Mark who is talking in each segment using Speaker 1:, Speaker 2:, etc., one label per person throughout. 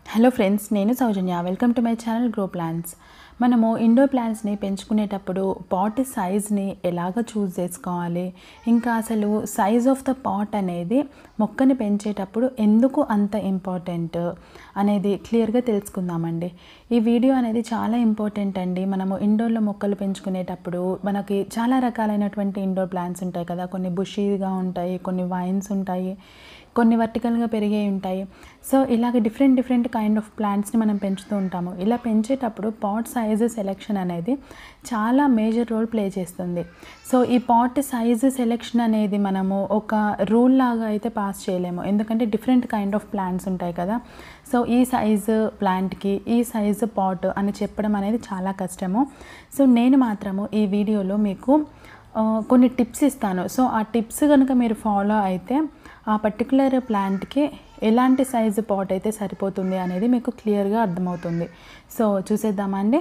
Speaker 1: hello friends నేను Soujanya welcome to my channel grow plants మనము indoor ప్లాంట్స్ని పెంచుకునేటప్పుడు పాట్ సైజ్ని ఎలాగ చూస్ చేసుకోవాలి ఇంకా అసలు సైజ్ ఆఫ్ ద పాట్ అనేది మొక్కని పెంచేటప్పుడు ఎందుకు అంత ఇంపార్టెంట్ అనేది క్లియర్గా తెలుసుకుందామండి ఈ వీడియో అనేది చాలా ఇంపార్టెంట్ అండి మనము ఇండోర్లో మొక్కలు పెంచుకునేటప్పుడు మనకి చాలా రకాలైనటువంటి ఇండోర్ ప్లాంట్స్ ఉంటాయి కదా కొన్ని బుషీగా ఉంటాయి కొన్ని వైన్స్ ఉంటాయి కొన్ని వర్టికల్గా పెరిగే ఉంటాయి సో ఇలాగ డిఫరెంట్ డిఫరెంట్ కైండ్ ఆఫ్ ప్లాంట్స్ని మనం పెంచుతూ ఉంటాము ఇలా పెంచేటప్పుడు పాట్ సైజు సెలెక్షన్ అనేది చాలా మేజర్ రోల్ ప్లే చేస్తుంది సో ఈ పాట్ సైజు సెలెక్షన్ అనేది మనము ఒక రూల్ లాగా అయితే పాస్ చేయలేము ఎందుకంటే డిఫరెంట్ కైండ్ ఆఫ్ ప్లాంట్స్ ఉంటాయి కదా సో ఈ సైజు ప్లాంట్కి ఈ సైజు పాట్ అని చెప్పడం అనేది చాలా కష్టము సో నేను మాత్రము ఈ వీడియోలో మీకు ఆ, కొన్ని టిప్స్ ఇస్తాను సో ఆ టిప్స్ కనుక మీరు ఫాలో అయితే ఆ పర్టికులర్ ప్లాంట్కి ఎలాంటి సైజు పాట్ అయితే సరిపోతుంది అనేది మీకు క్లియర్గా అర్థమవుతుంది సో చూసేద్దామా అండి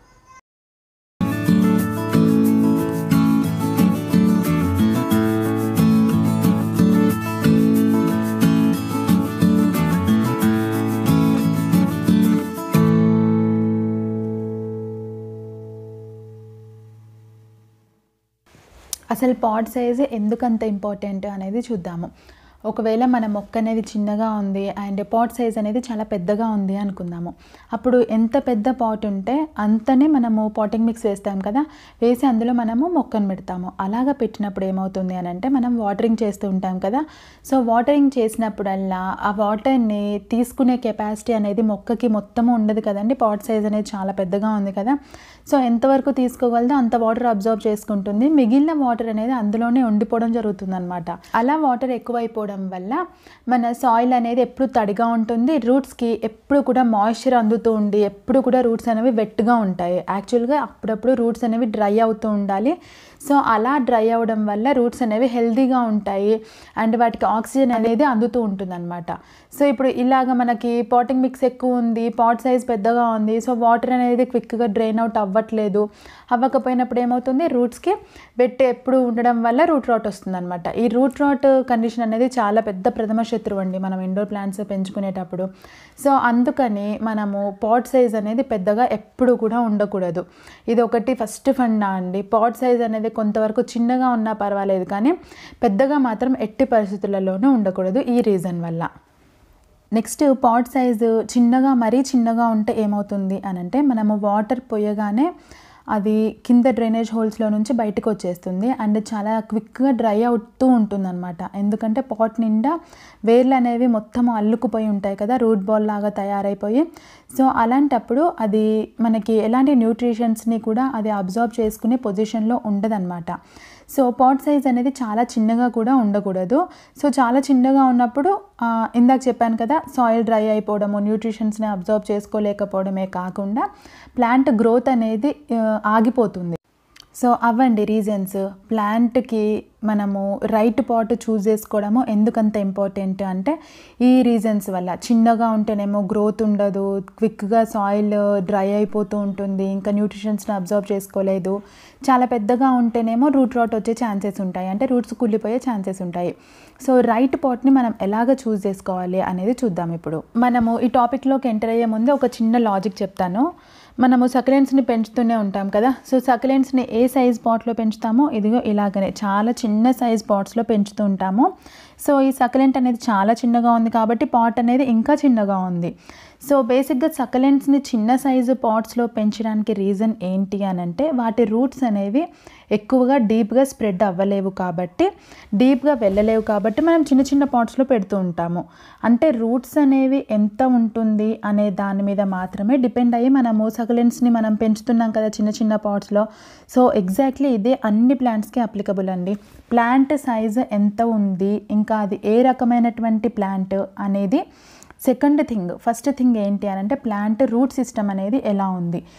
Speaker 1: అసలు పాట్ సైజు ఎందుకు అంత ఇంపార్టెంట్ అనేది చూద్దాము ఒకవేళ మన మొక్క అనేది చిన్నగా ఉంది అండ్ పాట్ సైజ్ అనేది చాలా పెద్దగా ఉంది అనుకుందాము అప్పుడు ఎంత పెద్ద పాట్ ఉంటే అంతనే మనము పాటింగ్ మిక్స్ వేస్తాం కదా వేసి అందులో మనము మొక్కను పెడతాము అలాగా పెట్టినప్పుడు ఏమవుతుంది అని అంటే మనం వాటరింగ్ చేస్తూ ఉంటాం కదా సో వాటరింగ్ చేసినప్పుడల్లా ఆ వాటర్ని తీసుకునే కెపాసిటీ అనేది మొక్కకి మొత్తము ఉండదు కదండి పాట్ సైజ్ అనేది చాలా పెద్దగా ఉంది కదా సో ఎంతవరకు తీసుకోగలదో అంత వాటర్ అబ్జర్వ్ చేసుకుంటుంది మిగిలిన వాటర్ అనేది అందులోనే ఉండిపోవడం జరుగుతుంది అనమాట అలా వాటర్ ఎక్కువైపోవడం వల్ల మన సాయిల్ అనేది ఎప్పుడు తడిగా ఉంటుంది రూట్స్కి ఎప్పుడు కూడా మాయిశ్చర్ అందుతూ ఉండి ఎప్పుడు కూడా రూట్స్ అనేవి వెట్గా ఉంటాయి యాక్చువల్గా అప్పుడప్పుడు రూట్స్ అనేవి డ్రై అవుతూ ఉండాలి సో అలా డ్రై అవ్వడం వల్ల రూట్స్ అనేవి హెల్తీగా ఉంటాయి అండ్ వాటికి ఆక్సిజన్ అనేది అందుతూ ఉంటుంది అనమాట సో ఇప్పుడు ఇలాగ మనకి పాటింగ్ మిక్స్ ఎక్కువ ఉంది పాట్ సైజ్ పెద్దగా ఉంది సో వాటర్ అనేది క్విక్గా డ్రైన్ అవుట్ అవ్వట్లేదు అవ్వకపోయినప్పుడు ఏమవుతుంది రూట్స్కి వెట్ ఎప్పుడు ఉండడం వల్ల రూట్ రాట్ వస్తుంది అనమాట ఈ రూట్ రాట్ కండిషన్ అనేది చాలా పెద్ద ప్రథమ శత్రువు అండి మనం ఇండోర్ ప్లాంట్స్ పెంచుకునేటప్పుడు సో అందుకని మనము పాట్ సైజ్ అనేది పెద్దగా ఎప్పుడు కూడా ఉండకూడదు ఇది ఒకటి ఫస్ట్ ఫండా అండి పాట్ సైజ్ అనేది కొంతవరకు చిన్నగా ఉన్నా పర్వాలేదు కానీ పెద్దగా మాత్రం ఎట్టి పరిస్థితులలోనూ ఉండకూడదు ఈ రీజన్ వల్ల నెక్స్ట్ పాట్ సైజు చిన్నగా మరీ చిన్నగా ఉంటే ఏమవుతుంది అని అంటే మనము వాటర్ పోయగానే అది కింద డ్రైనేజ్ హోల్స్లో నుంచి బయటకు వచ్చేస్తుంది అండ్ చాలా క్విక్గా డ్రై అవుతూ ఉంటుందన్నమాట ఎందుకంటే పాట్ నిండా వేర్లు అనేవి మొత్తం అల్లుకుపోయి ఉంటాయి కదా రూట్ బాల్ లాగా తయారైపోయి సో అలాంటప్పుడు అది మనకి ఎలాంటి న్యూట్రిషన్స్ని కూడా అది అబ్జర్వ్ చేసుకునే పొజిషన్లో ఉండదన్నమాట సో పాట్ సైజ్ అనేది చాలా చిన్నగా కూడా ఉండకూడదు సో చాలా చిన్నగా ఉన్నప్పుడు ఆ, ఇందాక చెప్పాను కదా సాయిల్ డ్రై అయిపోవడము న్యూట్రిషన్స్ని అబ్జర్వ్ చేసుకోలేకపోవడమే కాకుండా ప్లాంట్ గ్రోత్ అనేది ఆ, ఆగిపోతుంది సో అవ్వండి రీజన్స్ ప్లాంట్కి మనము రైట్ పాట్ చూస్ చేసుకోవడము ఎందుకంత ఇంపార్టెంట్ అంటే ఈ రీజన్స్ వల్ల చిన్నగా ఉంటేనేమో గ్రోత్ ఉండదు క్విక్గా సాయిల్ డ్రై అయిపోతూ ఉంటుంది ఇంకా న్యూట్రిషన్స్ని అబ్జర్వ్ చేసుకోలేదు చాలా పెద్దగా ఉంటేనేమో రూట్ రాట్ వచ్చే ఛాన్సెస్ ఉంటాయి అంటే రూట్స్ కుళ్ళిపోయే ఛాన్సెస్ ఉంటాయి సో రైట్ పాట్ని మనం ఎలాగ చూస్ చేసుకోవాలి అనేది చూద్దాం ఇప్పుడు మనము ఈ టాపిక్లోకి ఎంటర్ అయ్యే ముందు ఒక చిన్న లాజిక్ చెప్తాను మనము సక్లెంట్స్ని పెంచుతూనే ఉంటాం కదా సో సక్లెంట్స్ని ఏ సైజ్ పాట్లో పెంచుతామో ఇదిగో ఇలాగనే చాలా చిన్న సైజ్ పాట్స్లో పెంచుతూ ఉంటాము సో ఈ సక్లెంట్ అనేది చాలా చిన్నగా ఉంది కాబట్టి పాట్ అనేది ఇంకా చిన్నగా ఉంది సో బేసిక్గా సకలెంట్స్ని చిన్న సైజు పాట్స్లో పెంచడానికి రీజన్ ఏంటి అని అంటే వాటి రూట్స్ అనేవి ఎక్కువగా డీప్గా స్ప్రెడ్ అవ్వలేవు కాబట్టి డీప్గా వెళ్ళలేవు కాబట్టి మనం చిన్న చిన్న పాట్స్లో పెడుతూ ఉంటాము అంటే రూట్స్ అనేవి ఎంత ఉంటుంది అనే దాని మీద మాత్రమే డిపెండ్ అయ్యి మనము సకలెంట్స్ని మనం పెంచుతున్నాం కదా చిన్న చిన్న పాట్స్లో సో ఎగ్జాక్ట్లీ ఇదే అన్ని ప్లాంట్స్కి అప్లికబుల్ అండి ప్లాంట్ సైజ్ ఎంత ఉంది ఇంకా అది ఏ రకమైనటువంటి ప్లాంట్ అనేది సెకండ్ థింగ్ ఫస్ట్ థింగ్ ఏంటి అని అంటే ప్లాంట్ రూట్ సిస్టమ్ అనేది ఎలా ఉంది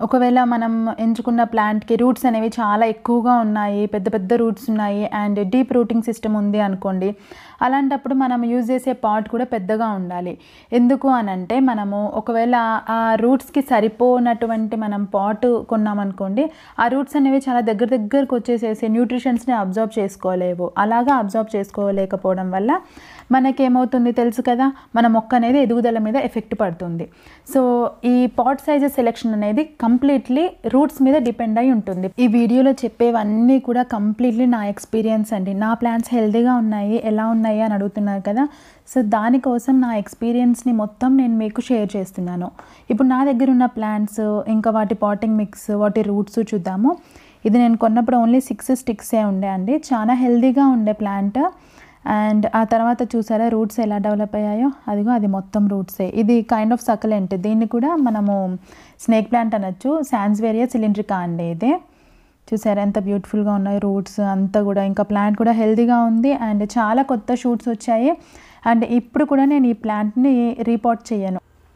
Speaker 1: ఒకవేళ మనం ఎంచుకున్న ప్లాంట్కి రూట్స్ అనేవి చాలా ఎక్కువగా ఉన్నాయి పెద్ద పెద్ద రూట్స్ ఉన్నాయి అండ్ డీప్ రూటింగ్ సిస్టమ్ ఉంది అనుకోండి అలాంటప్పుడు మనం యూజ్ చేసే పాట్ కూడా పెద్దగా ఉండాలి ఎందుకు అని అంటే మనము ఒకవేళ ఆ రూట్స్కి సరిపోనటువంటి మనం పాట్ కొన్నామనుకోండి ఆ రూట్స్ అనేవి చాలా దగ్గర దగ్గరకు వచ్చేసేసి న్యూట్రిషన్స్ని అబ్జర్వ్ చేసుకోలేవు అలాగా అబ్జర్వ్ చేసుకోలేకపోవడం వల్ల మనకేమవుతుంది తెలుసు కదా మన మొక్క అనేది ఎదుగుదల మీద ఎఫెక్ట్ పడుతుంది సో ఈ పాట్ సైజెస్ సెలెక్షన్ అనేది కంప్లీట్లీ రూట్స్ మీద డిపెండ్ అయి ఉంటుంది ఈ వీడియోలో చెప్పేవన్నీ కూడా కంప్లీట్లీ నా ఎక్స్పీరియన్స్ అండి నా ప్లాంట్స్ హెల్తీగా ఉన్నాయి ఎలా ఉన్నాయి అని అడుగుతున్నారు కదా సో దానికోసం నా ఎక్స్పీరియన్స్ని మొత్తం నేను మీకు షేర్ చేస్తున్నాను ఇప్పుడు నా దగ్గర ఉన్న ప్లాంట్స్ ఇంకా వాటి పాటింగ్ మిక్స్ వాటి రూట్స్ చూద్దాము ఇది నేను కొన్నప్పుడు ఓన్లీ సిక్స్ స్టిక్సే ఉండే అండి చాలా హెల్తీగా ఉండే ప్లాంట్ అండ్ ఆ తర్వాత చూసారా రూట్స్ ఎలా డెవలప్ అయ్యాయో అదిగో అది మొత్తం రూట్సే ఇది కైండ్ ఆఫ్ సకలెంట్ దీన్ని కూడా మనము స్నేక్ ప్లాంట్ అనొచ్చు సాన్స్వేరియా సిలిండ్రికా అండి ఇదే చూసారా ఎంత బ్యూటిఫుల్గా ఉన్నాయి రూట్స్ అంతా కూడా ఇంకా ప్లాంట్ కూడా హెల్తీగా ఉంది అండ్ చాలా కొత్త షూట్స్ వచ్చాయి అండ్ ఇప్పుడు కూడా నేను ఈ ప్లాంట్ని రీపోర్ట్ చేయను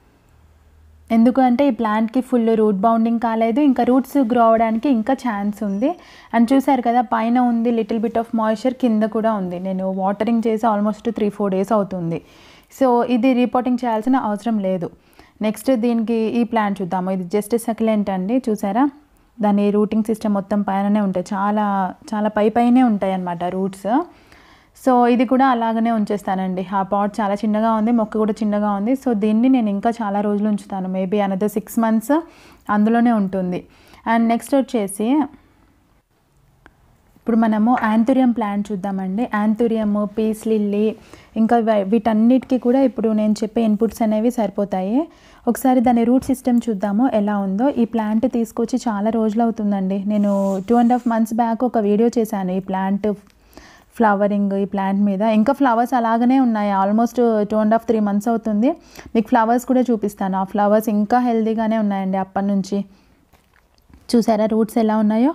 Speaker 1: ఎందుకంటే ఈ ప్లాంట్కి ఫుల్ రూట్ బౌండింగ్ కాలేదు ఇంకా రూట్స్ గ్రో అవడానికి ఇంకా ఛాన్స్ ఉంది అండ్ చూసారు కదా పైన ఉంది లిటిల్ బిట్ ఆఫ్ మాయిశ్చర్ కింద కూడా ఉంది నేను వాటరింగ్ చేసి ఆల్మోస్ట్ త్రీ ఫోర్ డేస్ అవుతుంది సో ఇది రిపోర్టింగ్ చేయాల్సిన అవసరం లేదు నెక్స్ట్ దీనికి ఈ ప్లాంట్ చూద్దాము ఇది జస్ట్ సక్లెంట్ అండి చూసారా దాని రూటింగ్ సిస్టమ్ మొత్తం పైననే ఉంటాయి చాలా చాలా పై పైనే ఉంటాయి అన్నమాట రూట్స్ సో ఇది కూడా అలాగనే ఉంచేస్తానండి ఆ పాట్ చాలా చిన్నగా ఉంది మొక్క కూడా చిన్నగా ఉంది సో దీన్ని నేను ఇంకా చాలా రోజులు ఉంచుతాను మేబీ అనదర్ సిక్స్ మంత్స్ అందులోనే ఉంటుంది అండ్ నెక్స్ట్ వచ్చేసి ఇప్పుడు మనము యాంథూరియం ప్లాంట్ చూద్దామండి యాంథూరియం పీస్ లిల్లీ ఇంకా వీ- వీటన్నిటికీ కూడా ఇప్పుడు నేను చెప్పే ఇన్పుట్స్ అనేవి సరిపోతాయి ఒకసారి దాని రూట్ సిస్టమ్ చూద్దాము ఎలా ఉందో ఈ ప్లాంట్ తీసుకొచ్చి చాలా రోజులు అవుతుందండి నేను two and half months back ఒక వీడియో చేశాను ఈ ప్లాంట్ ఫ్లవరింగ్ ఈ ప్లాంట్ మీద ఇంకా ఫ్లవర్స్ అలాగనే ఉన్నాయి almost two and half three months అవుతుంది మీకు ఫ్లవర్స్ కూడా చూపిస్తాను ఆ ఫ్లవర్స్ ఇంకా హెల్తీగానే ఉన్నాయండి అప్పటి నుంచి చూసారా రూట్స్ ఎలా ఉన్నాయో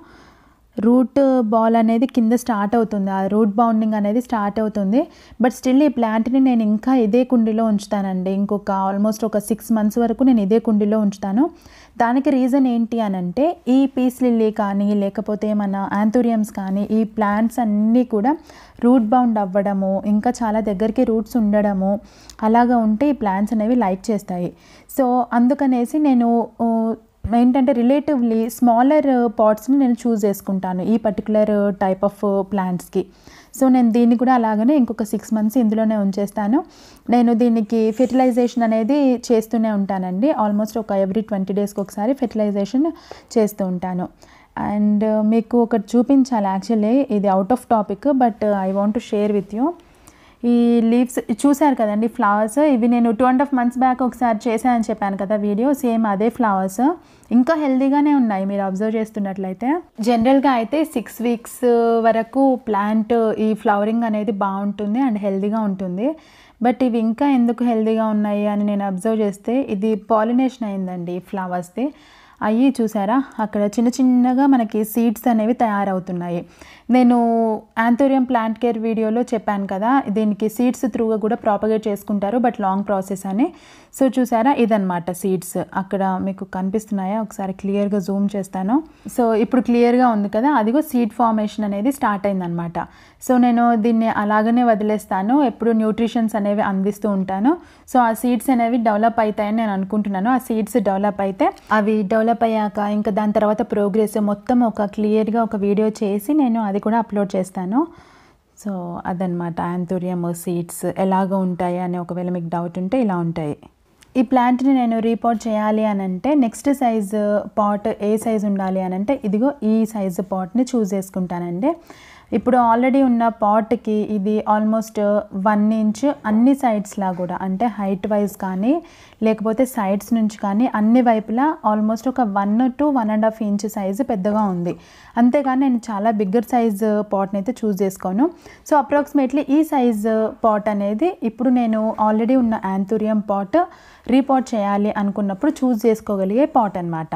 Speaker 1: రూట్ బాల్ అనేది కింద స్టార్ట్ అవుతుంది ఆ రూట్ బౌండింగ్ అనేది స్టార్ట్ అవుతుంది బట్ స్టిల్ ఈ ప్లాంట్ని నేను ఇంకా ఇదే కుండీలో ఉంచుతానండి ఇంకొక ఆల్మోస్ట్ ఒక సిక్స్ మంత్స్ వరకు నేను ఇదే కుండీలో ఉంచుతాను దానికి రీజన్ ఏంటి అని అంటే ఈ పీస్ లిల్లీ కానీ లేకపోతే మన యాంథూరియమ్స్ కానీ ఈ ప్లాంట్స్ అన్నీ కూడా రూట్ బౌండ్ అవ్వడము ఇంకా చాలా దగ్గరికి రూట్స్ ఉండడము అలాగా ఉంటే ఈ ప్లాంట్స్ అనేవి లైక్ చేస్తాయి సో అందుకనేసి నేను ఊ, ఏంటంటే రిలేటివ్లీ స్మాలర్ పాట్స్ని నేను చూస్ చేసుకుంటాను ఈ పర్టికులర్ టైప్ ఆఫ్ ప్లాంట్స్కి సో నేను దీన్ని కూడా అలాగనే ఇంకొక సిక్స్ మంత్స్ ఇందులోనే ఉంచేస్తాను నేను దీనికి ఫెర్టిలైజేషన్ అనేది చేస్తూనే ఉంటానండి ఆల్మోస్ట్ ఒక ఎవ్రీ ట్వంటీ డేస్కి ఒకసారి ఫెర్టిలైజేషన్ చేస్తూ ఉంటాను అండ్ మీకు ఒకటి చూపించాలి యాక్చువల్లీ ఇది out of topic but I want to share with you ఈ లీవ్స్ చూశారు కదండి ఫ్లవర్స్ ఇవి నేను two and half months back ఒకసారి చేశానని చెప్పాను కదా వీడియో సేమ్ అదే ఫ్లవర్స్ ఇంకా హెల్తీగానే ఉన్నాయి మీరు అబ్జర్వ్ చేస్తున్నట్లయితే జనరల్గా అయితే సిక్స్ వీక్స్ వరకు ప్లాంట్ ఈ ఫ్లవరింగ్ అనేది బాగుంటుంది అండ్ హెల్తీగా ఉంటుంది బట్ ఇవి ఇంకా ఎందుకు హెల్తీగా ఉన్నాయి అని నేను అబ్జర్వ్ చేస్తే ఇది పాలినేషన్ అయిందండి ఈ ఫ్లవర్స్ది అయ్యి చూసారా అక్కడ చిన్న చిన్నగా మనకి సీడ్స్ అనేవి తయారవుతున్నాయి నేను యాంథోరియం ప్లాంట్ కేర్ వీడియోలో చెప్పాను కదా దీనికి సీడ్స్ త్రూగా కూడా ప్రాపగేట్ చేసుకుంటారు బట్ లాంగ్ ప్రాసెస్ అని సో చూసారా ఇదన్నమాట సీడ్స్ అక్కడ మీకు కనిపిస్తున్నాయా ఒకసారి క్లియర్గా జూమ్ చేస్తాను సో ఇప్పుడు క్లియర్గా ఉంది కదా అదిగో సీడ్ ఫార్మేషన్ అనేది స్టార్ట్ అయిందనమాట సో నేను దీన్ని అలాగనే వదిలేస్తాను ఎప్పుడు న్యూట్రిషన్స్ అనేవి అందిస్తూ ఉంటాను సో ఆ సీడ్స్ అనేవి డెవలప్ అవుతాయని నేను అనుకుంటున్నాను ఆ సీడ్స్ డెవలప్ అయితే అవి డెవలప్ అయ్యాక ఇంకా దాని తర్వాత ప్రోగ్రెస్ మొత్తం ఒక క్లియర్గా ఒక వీడియో చేసి నేను అది కూడా అప్లోడ్ చేస్తాను సో అదనమాట యాంథోరియం సీడ్స్ ఎలాగ ఉంటాయి అని ఒకవేళ మీకు డౌట్ ఉంటే ఇలా ఉంటాయి ఈ ప్లాంట్ని నేను రీపోర్ట్ చేయాలి అని అంటే నెక్స్ట్ సైజ్ పాట్ ఏ సైజ్ ఉండాలి అని అంటే ఇదిగో ఈ సైజు పాట్ని చూస్ చేసుకుంటానండి ఇప్పుడు ఆల్రెడీ ఉన్న పాట్కి ఇది ఆల్మోస్ట్ వన్ ఇంచ్ అన్ని సైడ్స్లా కూడా అంటే హైట్ వైజ్ కానీ లేకపోతే సైడ్స్ నుంచి కానీ అన్ని వైపులా ఆల్మోస్ట్ ఒక one to one and half inch size పెద్దగా ఉంది అంతేగాని నేను చాలా బిగ్గర్ సైజ్ పాట్ని అయితే చూస్ చేసుకోను సో అప్రాక్సిమేట్లీ ఈ సైజ్ పాట్ అనేది ఇప్పుడు నేను ఆల్రెడీ ఉన్న యాంథూరియం పాట్ రీపాట్ చేయాలి అనుకున్నప్పుడు చూస్ చేసుకోగలిగే పాట్ అనమాట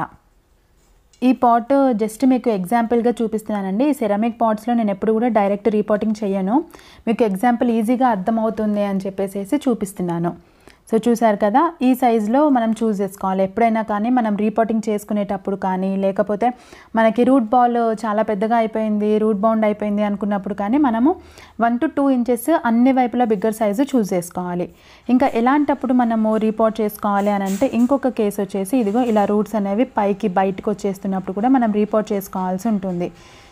Speaker 1: ఈ పాట్ జస్ట్ మీకు ఎగ్జాంపుల్గా చూపిస్తున్నానండి ఈ సెరామిక్ పాట్స్లో నేను ఎప్పుడు కూడా డైరెక్ట్ రీపోర్టింగ్ చేయను మీకు ఎగ్జాంపుల్ ఈజీగా అర్థమవుతుంది అని చెప్పేసి చూపిస్తున్నాను సో చూసారు కదా ఈ సైజులో మనం చూస్ చేసుకోవాలి ఎప్పుడైనా కానీ మనం రీపోటింగ్ చేసుకునేటప్పుడు కానీ లేకపోతే మనకి రూట్ బాల్ చాలా పెద్దగా అయిపోయింది రూట్ బౌండ్ అయిపోయింది అనుకున్నప్పుడు కానీ మనము వన్ టు టూ ఇంచెస్ అన్ని వైపులా బిగ్గర్ సైజు చూస్ చేసుకోవాలి ఇంకా ఎలాంటప్పుడు మనము రీపోర్ట్ చేసుకోవాలి అని అంటే ఇంకొక కేసు వచ్చేసి ఇదిగో ఇలా రూట్స్ అనేవి పైకి బయటకు వచ్చేస్తున్నప్పుడు కూడా మనం రీపోర్ట్ చేసుకోవాల్సి ఉంటుంది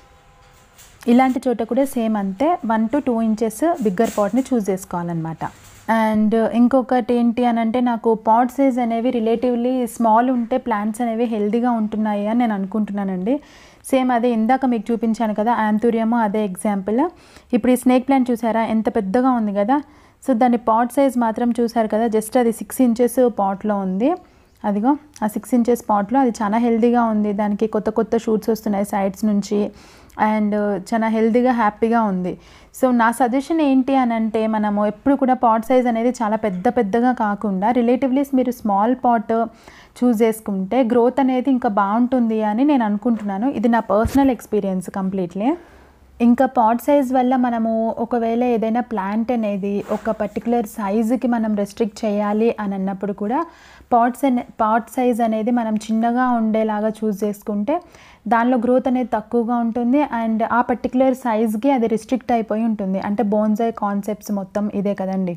Speaker 1: ఇలాంటి చోట కూడా సేమ్ అంతే one to two inches bigger పాట్ని చూస్ చేసుకోవాలన్నమాట అండ్ ఇంకొకటి ఏంటి అని అంటే నాకు పాట్ సైజ్ అనేవి రిలేటివ్లీ స్మాల్ ఉంటే ప్లాంట్స్ అనేవి హెల్దీగా ఉంటున్నాయి అని నేను అనుకుంటున్నానండి సేమ్ అదే ఇందాక మీకు చూపించాను కదా యాంతూరియము అదే ఎగ్జాంపుల్ ఇప్పుడు ఈ స్నేక్ ప్లాంట్ చూసారా ఎంత పెద్దగా ఉంది కదా సో దాని పాట్ సైజ్ మాత్రం చూసారు కదా జస్ట్ అది సిక్స్ ఇంచెస్ పాట్లో ఉంది అదిగో ఆ సిక్స్ ఇంచెస్ పాట్లో అది చాలా హెల్తీగా ఉంది దానికి కొత్త కొత్త షూట్స్ వస్తున్నాయి సైడ్స్ నుంచి అండ్ చాలా హెల్తీగా హ్యాపీగా ఉంది సో నా సజెషన్ ఏంటి అని అంటే మనము ఎప్పుడు కూడా పాట్ సైజ్ అనేది చాలా పెద్ద పెద్దగా కాకుండా రిలేటివ్లీస్ మీరు స్మాల్ పాట్ చూస్ చేసుకుంటే గ్రోత్ అనేది ఇంకా బాగుంటుంది అని నేను అనుకుంటున్నాను ఇది నా పర్సనల్ ఎక్స్పీరియన్స్ కంప్లీట్లీ ఇంకా పాట్ సైజ్ వల్ల మనము ఒకవేళ ఏదైనా ప్లాంట్ అనేది ఒక పర్టికులర్ సైజుకి మనం రెస్ట్రిక్ట్ చేయాలి అని అన్నప్పుడు కూడా పాట్స్ అనే పాట్ సైజ్ అనేది మనం చిన్నగా ఉండేలాగా చూస్ చేసుకుంటే దానిలో గ్రోత్ అనేది తక్కువగా ఉంటుంది అండ్ ఆ పర్టికులర్ సైజ్కి అది రిస్ట్రిక్ట్ అయిపోయి ఉంటుంది అంటే బోన్సై కాన్సెప్ట్స్ మొత్తం ఇదే కదండి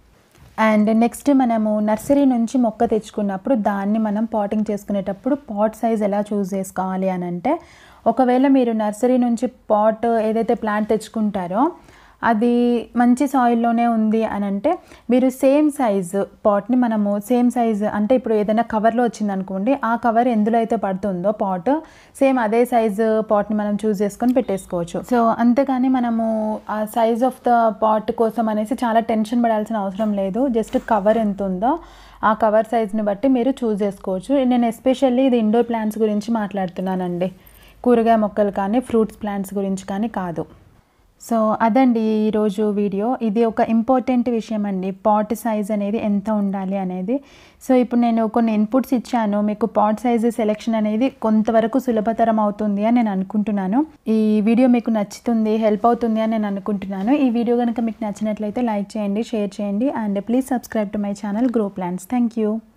Speaker 1: అండ్ నెక్స్ట్ మనము నర్సరీ నుంచి మొక్క తెచ్చుకున్నప్పుడు దాన్ని మనం పాటింగ్ చేసుకునేటప్పుడు పాట్ సైజ్ ఎలా చూస్ చేసుకోవాలి అని అంటే ఒకవేళ మీరు నర్సరీ నుంచి పాట్ ఏదైతే ప్లాంట్ తెచ్చుకుంటారో అది మంచి సాయిల్లోనే ఉంది అని అంటే మీరు సేమ్ సైజ్ పాట్ని మనము సేమ్ సైజ్ అంటే ఇప్పుడు ఏదైనా కవర్లో వచ్చింది అనుకోండి ఆ కవర్ ఎందులో అయితే పడుతుందో పాట్ సేమ్ అదే సైజు పాట్ని మనం చూస్ చేసుకొని పెట్టేసుకోవచ్చు సో అంతేకాని మనము ఆ సైజ్ ఆఫ్ ద పాట్ కోసం అనేసి చాలా టెన్షన్ పడాల్సిన అవసరం లేదు జస్ట్ కవర్ ఎంత ఉందో ఆ కవర్ సైజ్ని బట్టి మీరు చూస్ చేసుకోవచ్చు నేను ఎస్పెషల్లీ ఇది ఇండోర్ ప్లాంట్స్ గురించి మాట్లాడుతున్నానండి కూరగాయ మొక్కలు కానీ ఫ్రూట్స్ ప్లాంట్స్ గురించి కానీ కాదు సో అదండి ఈరోజు వీడియో ఇది ఒక ఇంపార్టెంట్ విషయం అండి పాట్ సైజ్ అనేది ఎంత ఉండాలి అనేది సో ఇప్పుడు నేను కొన్ని ఇన్పుట్స్ ఇచ్చాను మీకు పాట్ సైజ్ సెలెక్షన్ అనేది కొంతవరకు సులభతరం అవుతుంది అని నేను అనుకుంటున్నాను ఈ వీడియో మీకు నచ్చుతుంది హెల్ప్ అవుతుంది అని నేను అనుకుంటున్నాను ఈ వీడియో కనుక మీకు నచ్చినట్లయితే లైక్ చేయండి షేర్ చేయండి and please subscribe to my channel grow plans thank you